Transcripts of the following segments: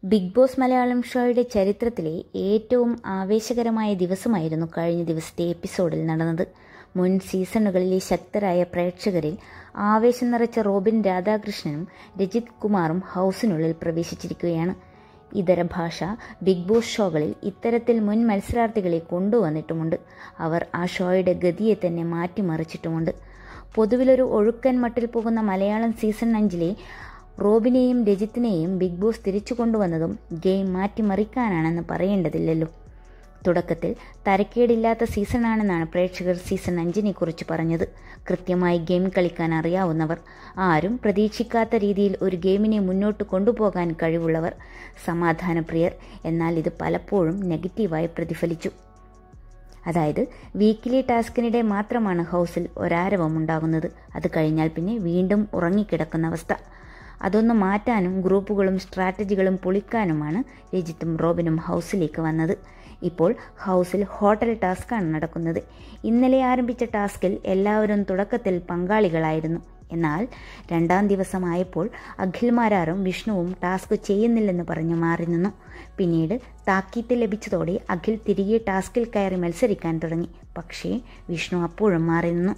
big boss Malayalam ഷോയുടെ ചരിത്രത്തിലെ ഏറ്റവും ആവേശകരമായ ദിവസമായിരുന്നു കഴിഞ്ഞ ദിവസത്തെ എപ്പിസോഡിൽ നടന്നത് മുൻ സീസണുകളിലെ ശക്തരായ പ്രേക്ഷകരിൽ ആവേശം നിറച്ച റോബിൻ രാധാകൃഷ്ണനും രജിത് കുമാറും ഹൗസിനുള്ളിൽ പ്രവേശിച്ചിരിക്കുകയാണ് ഇതര ഭാഷ ബിഗ് ബോസ് ഷോകളിൽ ഇത്തരത്തിൽ മുൻ മത്സരാർത്ഥികളെ കൊണ്ടുവന്നിട്ടുമുണ്ട് അവർ ആ ഷോയുടെ ഗതിയെ തന്നെ മാറ്റിമറിച്ചിട്ടുമുണ്ട് പൊതുവിലൊരു ഒഴുക്കൻ മട്ടിൽ പോകുന്ന മലയാളം സീസൺ അഞ്ചിലെ റോബിനെയും രജിത്തിനെയും ബിഗ് ബോസ് തിരിച്ചു കൊണ്ടുവന്നതും ഗെയിം മാറ്റിമറിക്കാനാണെന്ന് പറയേണ്ടതില്ലല്ലോ തുടക്കത്തിൽ തരക്കേടില്ലാത്ത സീസണാണെന്നാണ് പ്രേക്ഷകർ സീസൺ അഞ്ചിനെ കുറിച്ച് പറഞ്ഞത് കൃത്യമായി ഗെയിം കളിക്കാൻ അറിയാവുന്നവർ ആരും പ്രതീക്ഷിക്കാത്ത രീതിയിൽ ഒരു ഗെയിമിനെ മുന്നോട്ട് കൊണ്ടുപോകാൻ കഴിവുള്ളവർ സമാധാനപ്രിയർ എന്നാൽ ഇത് പലപ്പോഴും നെഗറ്റീവായി പ്രതിഫലിച്ചു അതായത് വീക്കിലി ടാസ്കിനിടെ മാത്രമാണ് ഹൗസിൽ ഒരാരവം ഉണ്ടാകുന്നത് അത് കഴിഞ്ഞാൽ പിന്നെ വീണ്ടും ഉറങ്ങിക്കിടക്കുന്ന അവസ്ഥ അതൊന്ന് മാറ്റാനും ഗ്രൂപ്പുകളും സ്ട്രാറ്റജികളും പൊളിക്കാനുമാണ് രജിത്തും റോബിനും ഹൗസിലേക്ക് വന്നത് ഇപ്പോൾ ഹൗസിൽ ഹോട്ടൽ ടാസ്ക്കാണ് നടക്കുന്നത് ഇന്നലെ ആരംഭിച്ച ടാസ്കിൽ എല്ലാവരും തുടക്കത്തിൽ പങ്കാളികളായിരുന്നു എന്നാൽ രണ്ടാം ദിവസമായപ്പോൾ അഖിൽമാരാറും വിഷ്ണുവും ടാസ്ക് ചെയ്യുന്നില്ലെന്ന് പറഞ്ഞു മാറി നിന്നു പിന്നീട് താക്കീത്ത് ലഭിച്ചതോടെ അഖിൽ തിരികെ ടാസ്കിൽ കയറി മത്സരിക്കാൻ തുടങ്ങി പക്ഷേ വിഷ്ണു അപ്പോഴും മാറി നിന്നു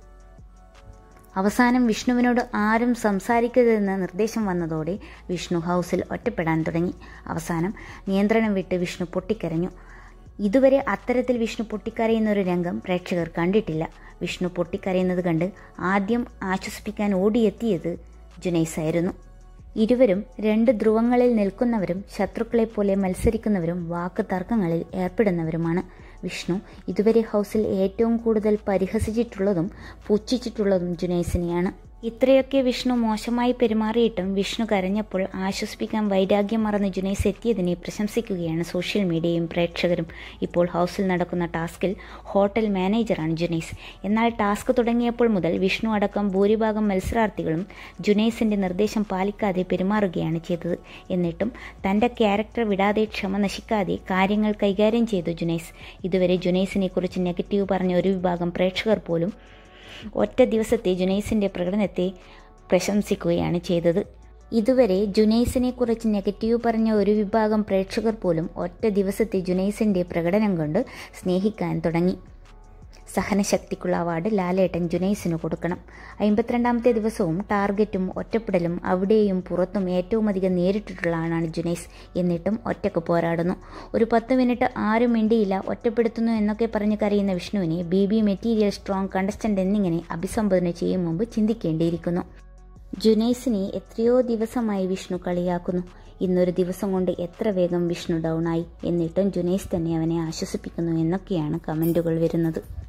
അവസാനം വിഷ്ണുവിനോട് ആരും സംസാരിക്കരുതെന്ന് നിർദ്ദേശം വന്നതോടെ വിഷ്ണു ഹൗസിൽ ഒറ്റപ്പെടാൻ തുടങ്ങി അവസാനം നിയന്ത്രണം വിട്ട് വിഷ്ണു പൊട്ടിക്കരഞ്ഞു ഇതുവരെ അത്തരത്തിൽ വിഷ്ണു പൊട്ടിക്കരയുന്ന ഒരു രംഗം പ്രേക്ഷകർ കണ്ടിട്ടില്ല വിഷ്ണു പൊട്ടിക്കരയുന്നത് കണ്ട് ആദ്യം ആശ്വസിപ്പിക്കാൻ ഓടിയെത്തിയത് ജുനൈസായിരുന്നു ഇരുവരും രണ്ട് ധ്രുവങ്ങളിൽ നിൽക്കുന്നവരും ശത്രുക്കളെപ്പോലെ മത്സരിക്കുന്നവരും വാക്ക് തർക്കങ്ങളിൽ ഏർപ്പെടുന്നവരുമാണ് വിഷ്ണു ഇതുവരെ ഹൗസിൽ ഏറ്റവും കൂടുതൽ പരിഹസിച്ചിട്ടുള്ളതും പുച്ഛിച്ചിട്ടുള്ളതും ജുനൈസിനെയാണ് ഇത്രയൊക്കെ വിഷ്ണു മോശമായി പെരുമാറിയിട്ടും വിഷ്ണു കരഞ്ഞപ്പോൾ ആശ്വസിപ്പിക്കാൻ വൈരാഗ്യം മറന്ന് ജുനൈസ് എത്തിയതിനെ പ്രശംസിക്കുകയാണ് സോഷ്യൽ മീഡിയയും പ്രേക്ഷകരും ഇപ്പോൾ ഹൗസിൽ നടക്കുന്ന ടാസ്കിൽ ഹോട്ടൽ മാനേജറാണ് ജുനൈസ് എന്നാൽ ടാസ്ക് തുടങ്ങിയപ്പോൾ മുതൽ വിഷ്ണു അടക്കം ഭൂരിഭാഗം മത്സരാർത്ഥികളും ജുനൈസിന്റെ നിർദ്ദേശം പാലിക്കാതെ പെരുമാറുകയാണ് ചെയ്തത് എന്നിട്ടും തന്റെ ക്യാരക്ടർ വിടാതെ ക്ഷമ നശിക്കാതെ കാര്യങ്ങൾ കൈകാര്യം ചെയ്തു ജുനൈസ് ഇതുവരെ ജുനൈസിനെ കുറിച്ച് നെഗറ്റീവ് പറഞ്ഞ ഒരു വിഭാഗം പ്രേക്ഷകർ പോലും ഒറ്റ ദിവസത്തെ ജുനൈസിൻ്റെ പ്രകടനത്തെ പ്രശംസിക്കുകയാണ് ചെയ്തത് ഇതുവരെ ജുനൈസിനെ കുറിച്ച് നെഗറ്റീവ് പറഞ്ഞ ഒരു വിഭാഗം പ്രേക്ഷകർ പോലും ഒറ്റ ദിവസത്തെ ജുനൈസിൻ്റെ പ്രകടനം കൊണ്ട് സ്നേഹിക്കാൻ തുടങ്ങി സഹനശക്തിക്കുള്ള അവാർഡ് ലാലേട്ടൻ ജുനൈസിന് കൊടുക്കണം അമ്പത്തിരണ്ടാമത്തെ ദിവസവും ടാർഗറ്റും ഒറ്റപ്പെടലും അവിടെയും പുറത്തും ഏറ്റവും അധികം നേരിട്ടിട്ടുള്ള ആളാണ് ജുനൈസ് എന്നിട്ടും ഒറ്റക്ക് പോരാടുന്നു ഒരു പത്ത് മിനിറ്റ് ആരും മിണ്ടിയില്ല ഒറ്റപ്പെടുത്തുന്നു എന്നൊക്കെ പറഞ്ഞ് കരയുന്ന വിഷ്ണുവിനെ B B material strong contestant എന്നിങ്ങനെ അഭിസംബോധന ചെയ്യും മുമ്പ് ചിന്തിക്കേണ്ടിയിരിക്കുന്നു ജുനൈസിനെ എത്രയോ ദിവസമായി വിഷ്ണു കളിയാക്കുന്നു ഇന്നൊരു ദിവസം കൊണ്ട് എത്ര വേഗം വിഷ്ണു ഡൗൺ ആയി എന്നിട്ടും ജുനൈസ് തന്നെ അവനെ ആശ്വസിപ്പിക്കുന്നു എന്നൊക്കെയാണ് കമൻറ്റുകൾ വരുന്നത്